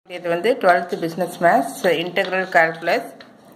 இது வந்து twelfth business maths integral calculus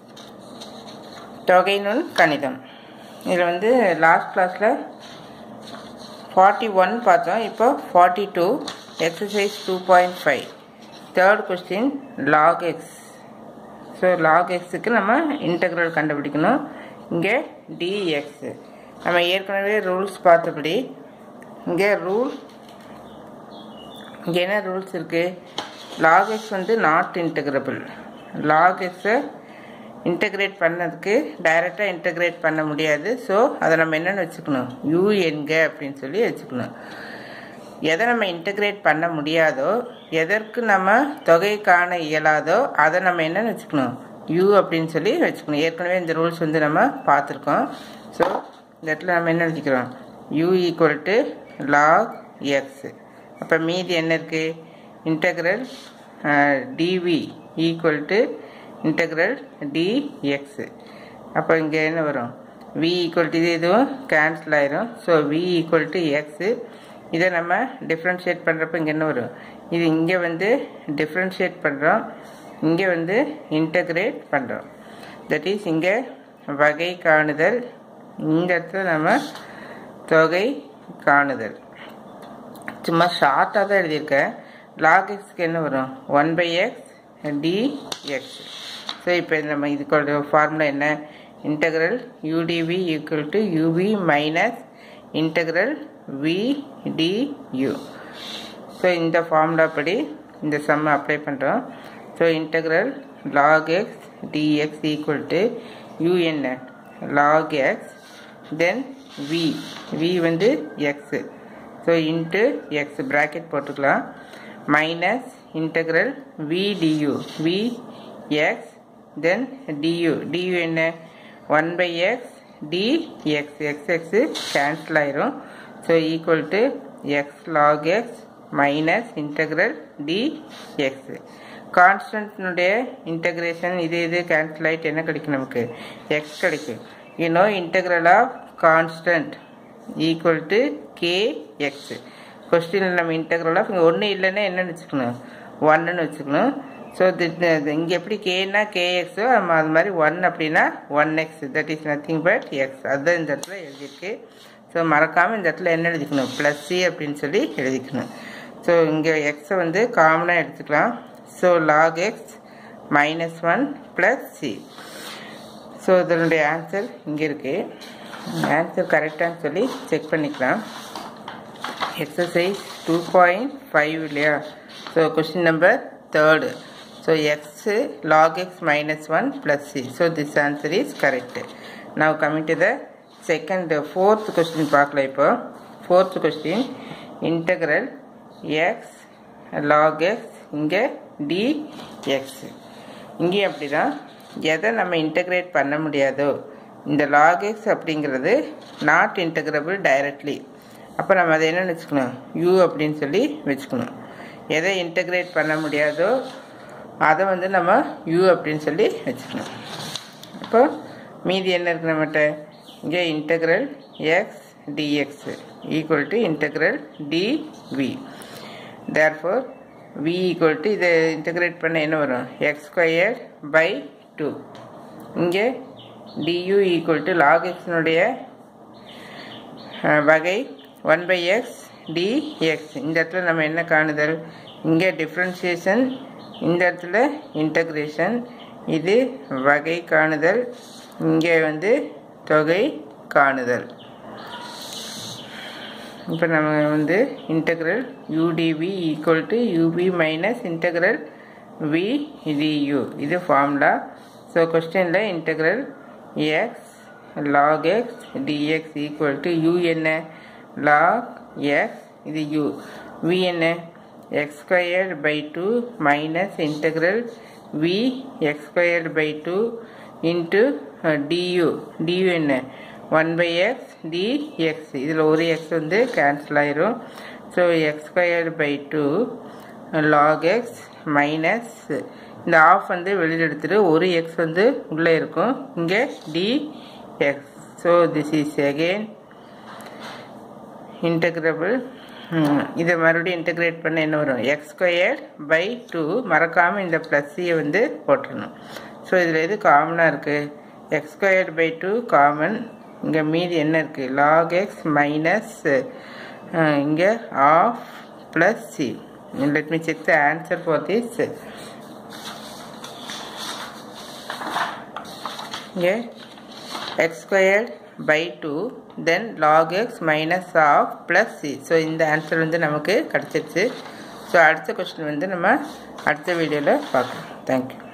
தொகை நுண் கணிதம் இதில் வந்து லாஸ்ட் கிளாஸில் ஃபார்ட்டி ஒன் பார்த்தோம் இப்போ forty two exercise two point five third question log X so log எக்ஸுக்கு நம்ம இன்டெக்ரல் கண்டுபிடிக்கணும் இங்கே டிஎக்ஸ் நம்ம ஏற்கனவே ரூல்ஸ் பார்த்தபடி இங்கே ரூல் இங்கே என்ன ரூல்ஸ் இருக்குது லாக் எக்ஸ் வந்து நாட் இன்டெகிரபிள் லாக் எக்ஸை இன்டெகிரேட் பண்ணதுக்கு டைரெக்டாக இன்டெகிரேட் பண்ண முடியாது ஸோ அதை நம்ம என்னென்னு வச்சுக்கணும் யூ என்க அப்படின்னு சொல்லி வச்சுக்கணும் எதை நம்ம இன்டெகிரேட் பண்ண முடியாதோ எதற்கு நம்ம தொகை காண இயலாதோ அதை நம்ம என்னென்னு வச்சுக்கணும் யூ அப்படின்னு சொல்லி வச்சுக்கணும் ஏற்கனவே இந்த ரூல்ஸ் வந்து நம்ம பார்த்துருக்கோம் ஸோ இந்த இடத்துல நம்ம என்ன வச்சுக்கிறோம் u equal to log x அப்போ மீதி என்ன இருக்குது integral dv equal to integral dx அப்போ இங்கே என்ன வரும் வி ஈக்குவல் டு இது இதுவும் கேன்சல் ஆயிரும் so v equal to x இதை நம்ம டிஃப்ரென்ஷியேட் பண்ணுறப்ப இங்கே என்ன வரும் இது இங்கே வந்து டிஃப்ரென்ஷியேட் பண்ணுறோம் இங்கே வந்து இன்டகிரேட் பண்ணுறோம் தட் இஸ் இங்கே வகை காணுதல் இந்த இடத்துல நம்ம தொகை காணுதல் சும்மா ஷார்ட்டாக தான் எழுதியிருக்கேன் லாக் எக்ஸ்க்கு என்ன வரும் one by x dx so இப்போ நம்ம இதுக்கோட ஃபார்முலா என்ன integral udv equal to uv minus integral vdu so இந்த ஃபார்முலா படி இந்த சம்மை அப்ளை பண்ணுறோம் so integral log x dx equal to u n log x then v v வந்து x so into x bracket போட்டுக்கலாம் minus integral v du v x then du du என்ன one by x d x x x cancel ஆயிரும் so equal to x log x minus integral d x கான்ஸ்டன்ட்னுடைய integration இது இது cancel ஆகிட்டு என்ன கிடைக்கும் நமக்கு எக்ஸ் கிடைக்கும் you know integral of constant equal to k x கொஸ்டினில் நம்ம இன்டகிரல் ஆஃப் இங்கே ஒன்று இல்லைன்னா என்னென்னு வச்சுக்கணும் ஒன்றுன்னு வச்சுக்கணும் ஸோ இங்கே எப்படி கேனா கேஎக்ஸோ நம்ம அது மாதிரி ஒன் அப்படின்னா one x that is nothing but x அதுதான் இந்த இடத்துல எழுதியிருக்கு ஸோ மறக்காமல் இந்த இடத்துல என்ன எழுதிக்கணும் ப்ளஸ் சி அப்படின்னு சொல்லி எழுதிக்கணும் ஸோ இங்கே எக்ஸை வந்து காமனாக எடுத்துக்கலாம் so log x minus one plus c so இதனுடைய ஆன்சர் இங்கே இருக்குது ஆன்சர் கரெக்டான்னு சொல்லி செக் பண்ணிக்கலாம் எக்ஸசைஸ் டூ பாயிண்ட் ஃபைவ் இல்லையா so question number third so x log x minus one plus c so this answer is correct now coming to the second fourth question பார்க்கலாம் இப்போ fourth question integral x log x இங்கே d x இங்கேயும் அப்படி தான் எதை நம்ம integrate பண்ண முடியாதோ இந்த லாக் எக்ஸ் அப்படிங்கிறது நாட் இன்டகிரபிள் டைரக்ட்லி அப்போ நம்ம அதை என்னென்னு வச்சுக்கணும் யூ அப்படின்னு சொல்லி வச்சுக்கணும் எதை இன்டகிரேட் பண்ண முடியாதோ அதை வந்து நம்ம யூ அப்படின்னு சொல்லி வச்சுக்கணும் அப்போ மீதி என்ன இருக்கு நம்மகிட்ட இங்கே integral x dx equal to integral dv therefore v equal to இதை இன்டகிரேட் பண்ண என்ன வரும் எக்ஸ் ஸ்கொயர் பை டூ இங்கே டியூ ஈக்குவல் டு லாக் எக்ஸினுடைய வகை ஒன் பை எக்ஸ் டிஎக்ஸ் இந்த இடத்துல நம்ம என்ன காணுதல் இங்கே டிஃப்ரென்சியேஷன் இந்த இடத்துல இன்டகிரேஷன் இது வகை காணுதல் இங்கே வந்து தொகை காணுதல் இப்போ நம்ம வந்து integral udv equal to ub minus integral v du இது ஃபார்முலா ஸோ கொஸ்டினில் integral x log x dx equal to u என்ன லாக் எக்ஸ் இது யூ வி என்ன x square by two minus integral v x square by two into du du என்ன one by x dx இதில் ஒரு x வந்து cancel ஆயிரும் so x square by two log x minus இந்த half வந்து வெளியில் எடுத்துட்டு ஒரு எக்ஸ் வந்து உள்ளே இருக்கும் இங்கே d x so this is again integrable இதை மறுபடியும் இன்டகிரேட் பண்ண என்ன வரும் எக்ஸ் ஸ்கொயர் பை டூ மறக்காமல் இந்த ப்ளஸ் சியை வந்து போட்டுடணும் ஸோ இதில் எது காமனாக இருக்குது x square by two common இங்கே மீதி என்ன இருக்குது லாக் எக்ஸ் மைனஸ் இங்கே half plus c let me check the answer for this இங்கே x squared by two then log x minus half plus c so இந்த ஆன்சர் வந்து நமக்கு கிடச்சிருச்சு ஸோ அடுத்த கொஸ்டின் வந்து நம்ம அடுத்த வீடியோவில் பார்க்கலாம் தேங்க்யூ